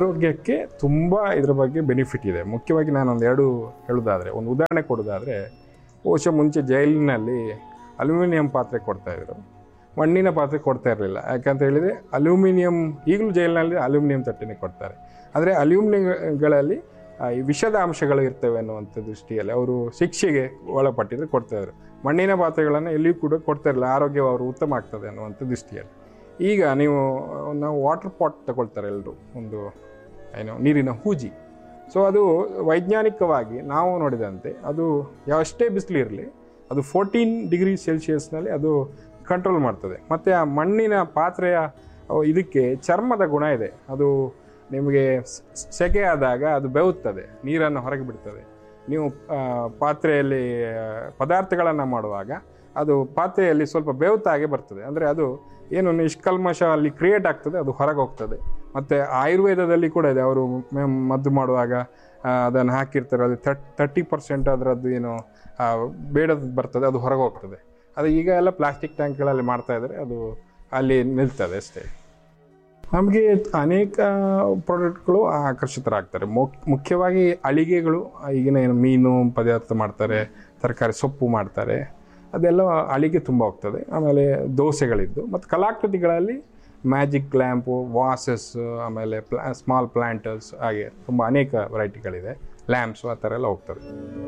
ಆರೋಗ್ಯಕ್ಕೆ ತುಂಬ ಇದ್ರ ಬಗ್ಗೆ ಬೆನಿಫಿಟ್ ಇದೆ ಮುಖ್ಯವಾಗಿ ನಾನು ಒಂದು ಎರಡು ಹೇಳೋದಾದರೆ ಒಂದು ಉದಾಹರಣೆ ಕೊಡೋದಾದರೆ ಬಹುಶಃ ಮುಂಚೆ ಜೈಲಿನಲ್ಲಿ ಅಲ್ಯೂಮಿನಿಯಂ ಪಾತ್ರೆ ಕೊಡ್ತಾಯಿದ್ರು ಮಣ್ಣಿನ ಪಾತ್ರೆ ಕೊಡ್ತಾ ಇರಲಿಲ್ಲ ಯಾಕಂತ ಹೇಳಿದರೆ ಅಲ್ಯೂಮಿನಿಯಂ ಈಗಲೂ ಜೈಲಿನಲ್ಲಿ ಅಲ್ಯೂಮಿನಿಯಂ ತಟ್ಟೆನೇ ಕೊಡ್ತಾರೆ ಆದರೆ ಅಲ್ಯೂಮಿನಿಯಂಗಳಲ್ಲಿ ಆ, ಈ ವಿಷದ ಅಂಶಗಳು ಇರ್ತವೆ ಅನ್ನುವಂಥ ದೃಷ್ಟಿಯಲ್ಲಿ ಅವರು ಶಿಕ್ಷೆಗೆ ಒಳಪಟ್ಟಿದ್ರೆ ಕೊಡ್ತಾಯಿದ್ರು ಮಣ್ಣಿನ ಪಾತ್ರೆಗಳನ್ನು ಎಲ್ಲಿಯೂ ಕೂಡ ಕೊಡ್ತಾ ಇರಲಿಲ್ಲ ಆರೋಗ್ಯ ಅವರು ಉತ್ತಮ ಆಗ್ತದೆ ಅನ್ನುವಂಥ ದೃಷ್ಟಿಯಲ್ಲಿ ಈಗ ನೀವು ನಾವು ವಾಟರ್ ಪಾಟ್ ತಗೊಳ್ತಾರೆ ಎಲ್ಲರೂ ಒಂದು ಏನು ನೀರಿನ ಹೂಜಿ ಸೊ ಅದು ವೈಜ್ಞಾನಿಕವಾಗಿ ನಾವು ನೋಡಿದಂತೆ ಅದು ಎಷ್ಟೇ ಬಿಸಿಲು ಇರಲಿ ಅದು ಫೋರ್ಟೀನ್ ಡಿಗ್ರಿ ಸೆಲ್ಸಿಯಸ್ನಲ್ಲಿ ಅದು ಕಂಟ್ರೋಲ್ ಮಾಡ್ತದೆ ಮತ್ತು ಆ ಮಣ್ಣಿನ ಪಾತ್ರೆಯ ಅಹ್, ಇದಕ್ಕೆ ಚರ್ಮದ ಗುಣ ಇದೆ ಅದು ನಿಮಗೆ ಸ್- ಸೆಕೆ ಆದಾಗ ಅದು ಬೆವುತ್ತದೆ ನೀರನ್ನು ಹೊರಗೆ ಬಿಡ್ತದೆ ನೀವು ಆ, ಪಾತ್ರೆಯಲ್ಲಿ ಪದಾರ್ಥಗಳನ್ನು ಮಾಡುವಾಗ ಅದು ಪಾತ್ರೆಯಲ್ಲಿ ಸ್ವಲ್ಪ ಬೆವುತಾಗೆ ಬರ್ತದೆ ಅಂದರೆ ಅದು ಏನು ನಿಷ್ಕಲ್ಮಶ ಅಲ್ಲಿ ಕ್ರಿಯೇಟ್ ಆಗ್ತದೆ ಅದು ಹೊರಗೆ ಹೋಗ್ತದೆ ಮತ್ತು ಆಯುರ್ವೇದದಲ್ಲಿ ಕೂಡ ಇದೆ ಅವರು ಮ- ಮದ್ದು ಮಾಡುವಾಗ ಅದನ್ನು ಹಾಕಿರ್ತಾರೆ ಅದು ತರ್ಟ್ ತರ್ಟಿ ಪರ್ಸೆಂಟ್ ಅದರದ್ದು ಏನು ಆ, ಬೇಡದ್ದು ಬರ್ತದೆ ಅದು ಹೊರಗೆ ಹೋಗ್ತದೆ ಅದು ಈಗ ಎಲ್ಲ ಪ್ಲಾಸ್ಟಿಕ್ ಟ್ಯಾಂಕ್ಗಳಲ್ಲಿ ಮಾಡ್ತಾ ಇದ್ದಾರೆ ಅದು ಅಲ್ಲಿ ನಿಲ್ತದೆ ಅಷ್ಟೇ ನಮಗೆ ಅನೇಕ ಪ್ರಾಡಕ್ಟ್ಗಳು ಆಕರ್ಷಿತರಾಗ್ತಾರೆ ಮುಕ್- ಮುಖ್ಯವಾಗಿ ಅಳಿಗೆಗಳು ಈಗಿನ ಏನು ಮೀನು ಪದಾರ್ಥ ಮಾಡ್ತಾರೆ ತರಕಾರಿ ಸೊಪ್ಪು ಮಾಡ್ತಾರೆ ಅದೆಲ್ಲ ಅಳಿಗೆ ತುಂಬ ಹೋಗ್ತದೆ ಆಮೇಲೆ ದೋಸೆಗಳಿದ್ದು ಮತ್ತು ಕಲಾಕೃತಿಗಳಲ್ಲಿ ಮ್ಯಾಜಿಕ್ ಲ್ಯಾಂಪು ವಾಸಸ್ ಆಮೇಲೆ ಪ್ಲಾ ಸ್ಮಾಲ್ ಪ್ಲ್ಯಾಂಟರ್ಸ್ ಹಾಗೆ ತುಂಬ ಅನೇಕ ವೆರೈಟಿಗಳಿದೆ ಲ್ಯಾಂಪ್ಸು ಆ ಥರ ಎಲ್ಲ ಹೋಗ್ತದೆ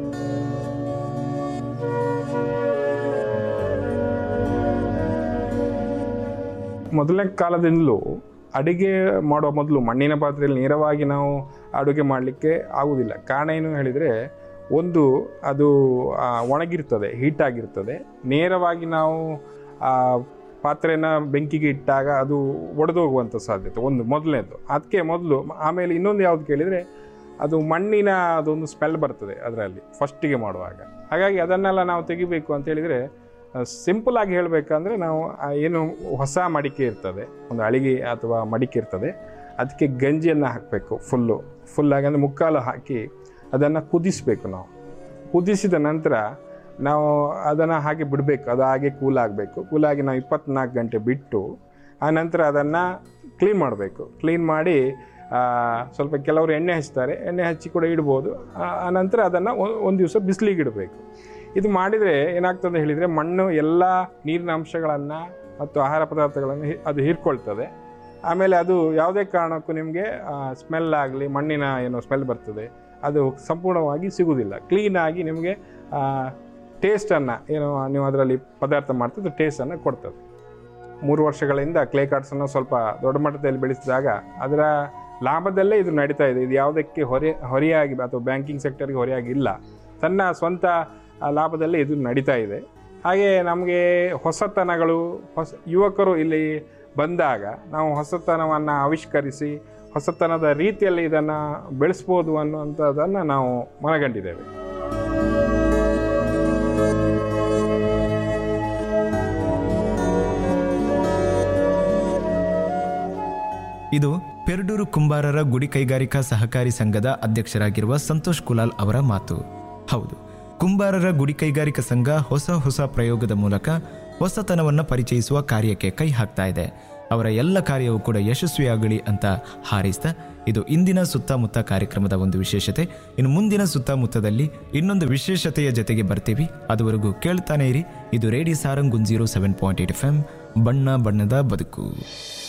ಮೊದಲನೇ ಕಾಲದಿಂದಲೂ ಅಡುಗೆ ಮಾಡುವ ಮೊದಲು ಮಣ್ಣಿನ ಪಾತ್ರೆಯಲ್ಲಿ ನೇರವಾಗಿ ನಾವು ಅಡುಗೆ ಮಾಡಲಿಕ್ಕೆ ಆಗುವುದಿಲ್ಲ ಕಾರಣ ಏನು ಹೇಳಿದರೆ ಒಂದು ಅದು ಆ, ಒಣಗಿರ್ತದೆ ಹೀಟಾಗಿರ್ತದೆ ನೇರವಾಗಿ ನಾವು ಆ ಪಾತ್ರೆನ ಬೆಂಕಿಗೆ ಇಟ್ಟಾಗ ಅದು ಒಡೆದು ಹೋಗುವಂಥ ಸಾಧ್ಯತೆ ಒಂದು ಮೊದಲನೇದು ಅದಕ್ಕೆ ಮೊದಲು ಆಮೇಲೆ ಇನ್ನೊಂದು ಯಾವುದು ಕೇಳಿದರೆ ಅದು ಮಣ್ಣಿನ ಅದೊಂದು ಸ್ಮೆಲ್ ಬರ್ತದೆ ಅದರಲ್ಲಿ ಫಸ್ಟಿಗೆ ಮಾಡುವಾಗ ಹಾಗಾಗಿ ಅದನ್ನೆಲ್ಲ ನಾವು ತೆಗಿಬೇಕು ಅಂತ ಹೇಳಿದರೆ ಸಿಂಪಲ್ ಆಗಿ ಹೇಳಬೇಕಂದ್ರೆ ನಾವು ಆ ಏನು ಹೊಸ ಮಡಿಕೆ ಇರ್ತದೆ ಒಂದು ಅಳಿಗೆ ಅಥವಾ ಮಡಿಕೆ ಇರ್ತದೆ ಅದಕ್ಕೆ ಗಂಜಿಯನ್ನು ಹಾಕಬೇಕು ಫುಲ್ಲು ಫುಲ್ಲಾಗಿ ಅಂದರೆ ಮುಕ್ಕಾಲು ಹಾಕಿ ಅದನ್ನು ಕುದಿಸಬೇಕು ನಾವು ಕುದಿಸಿದ ನಂತರ ನಾವು ಅದನ್ನು ಹಾಗೆ ಬಿಡಬೇಕು ಅದು ಹಾಗೆ ಕೂಲ್ ಆಗಬೇಕು ಕೂಲಾಗಿ ನಾವು ಇಪ್ಪತ್ನಾಲ್ಕು ಗಂಟೆ ಬಿಟ್ಟು ಆ ನಂತರ ಅದನ್ನು ಕ್ಲೀನ್ ಮಾಡಬೇಕು ಕ್ಲೀನ್ ಮಾಡಿ ಆ, ಸ್ವಲ್ಪ ಕೆಲವರು ಎಣ್ಣೆ ಹಚ್ತಾರೆ ಎಣ್ಣೆ ಹಚ್ಚಿ ಕೂಡ ಇಡ್ಬೋದು ಆ- ಆ ನಂತರ ಅದನ್ನು ಒಂದು ದಿವಸ ಬಿಸಿಲಿಗೆ ಇಡಬೇಕು ಇದು ಮಾಡಿದರೆ ಏನಾಗ್ತದೆ ಹೇಳಿದರೆ ಮಣ್ಣು ಎಲ್ಲ ನೀರಿನ ಅಂಶಗಳನ್ನು ಮತ್ತು ಆಹಾರ ಪದಾರ್ಥಗಳನ್ನು ಹಿ- ಅದು ಹೀರ್ಕೊಳ್ತದೆ ಆಮೇಲೆ ಅದು ಯಾವುದೇ ಕಾರಣಕ್ಕೂ ನಿಮಗೆ ಸ್ಮೆಲ್ ಆಗಲಿ ಮಣ್ಣಿನ ಏನು ಸ್ಮೆಲ್ ಬರ್ತದೆ ಅದು ಸಂಪೂರ್ಣವಾಗಿ ಸಿಗುವುದಿಲ್ಲ ಕ್ಲೀನಾಗಿ ನಿಮಗೆ ಟೇಸ್ಟನ್ನು ಏನು ನೀವು ಅದರಲ್ಲಿ ಪದಾರ್ಥ ಮಾಡ್ತಿದ್ದು ಟೇಸ್ಟನ್ನು ಕೊಡ್ತದೆ ಮೂರು ವರ್ಷಗಳಿಂದ ಕ್ಲೇ ಕಾರ್ಡ್ಸನ್ನು ಸ್ವಲ್ಪ ದೊಡ್ಡ ಮಟ್ಟದಲ್ಲಿ ಬೆಳೆಸಿದಾಗ ಅದರ ಲಾಭದಲ್ಲೇ ಇದು ನಡೀತಾ ಇದೆ ಇದು ಯಾವುದಕ್ಕೆ ಹೊರೆ ಹೊರೆಯಾಗಿ ಅಥವಾ ಬ್ಯಾಂಕಿಂಗ್ ಸೆಕ್ಟರ್ಗೆ ಹೊರೆಯಾಗಿ ಇಲ್ಲ ತನ್ನ ಸ್ವಂತ ಆ, ಲಾಭದಲ್ಲೇ ಇದು ನಡೀತಾ ಇದೆ ಹಾಗೆ ನಮಗೆ ಹೊಸತನಗಳು ಹೊಸ ಯುವಕರು ಇಲ್ಲಿ ಬಂದಾಗ ನಾವು ಹೊಸತನವನ್ನು ಆವಿಷ್ಕರಿಸಿ ಹೊಸತನದ ರೀತಿಯಲ್ಲಿ ಇದನ್ನು ಬೆಳೆಸ್ಬೋದು ಅನ್ನುವಂಥದ್ದನ್ನು ನಾವು ಮನಗಂಡಿದ್ದೇವೆ ಇದು ಪೆರ್ಡೂರು ಕುಂಬಾರರ ಗುಡಿ ಕೈಗಾರಿಕಾ ಸಹಕಾರಿ ಸಂಘದ ಅಧ್ಯಕ್ಷರಾಗಿರುವ ಸಂತೋಷ್ ಕುಲಾಲ್ ಅವರ ಮಾತು ಹೌದು ಕುಂಬಾರರ ಗುಡಿ ಕೈಗಾರಿಕಾ ಸಂಘ ಹೊಸ ಹೊಸ ಪ್ರಯೋಗದ ಮೂಲಕ ಹೊಸತನವನ್ನು ಪರಿಚಯಿಸುವ ಕಾರ್ಯಕ್ಕೆ ಕೈ ಹಾಕ್ತಾ ಇದೆ ಅವರ ಎಲ್ಲ ಕಾರ್ಯವೂ ಕೂಡ ಯಶಸ್ವಿಯಾಗಲಿ ಅಂತ ಹಾರೈಸ್ತಾ ಇದು ಇಂದಿನ ಸುತ್ತಮುತ್ತ ಕಾರ್ಯಕ್ರಮದ ಒಂದು ವಿಶೇಷತೆ ಇನ್ನು ಮುಂದಿನ ಸುತ್ತಮುತ್ತದಲ್ಲಿ ಇನ್ನೊಂದು ವಿಶೇಷತೆಯ ಜೊತೆಗೆ ಬರ್ತೀವಿ ಅದುವರೆಗೂ ಕೇಳ್ತಾನೆ ಇರಿ ಇದು radio Sarang zero seven point eight F M ಬಣ್ಣ ಬಣ್ಣದ ಬದುಕು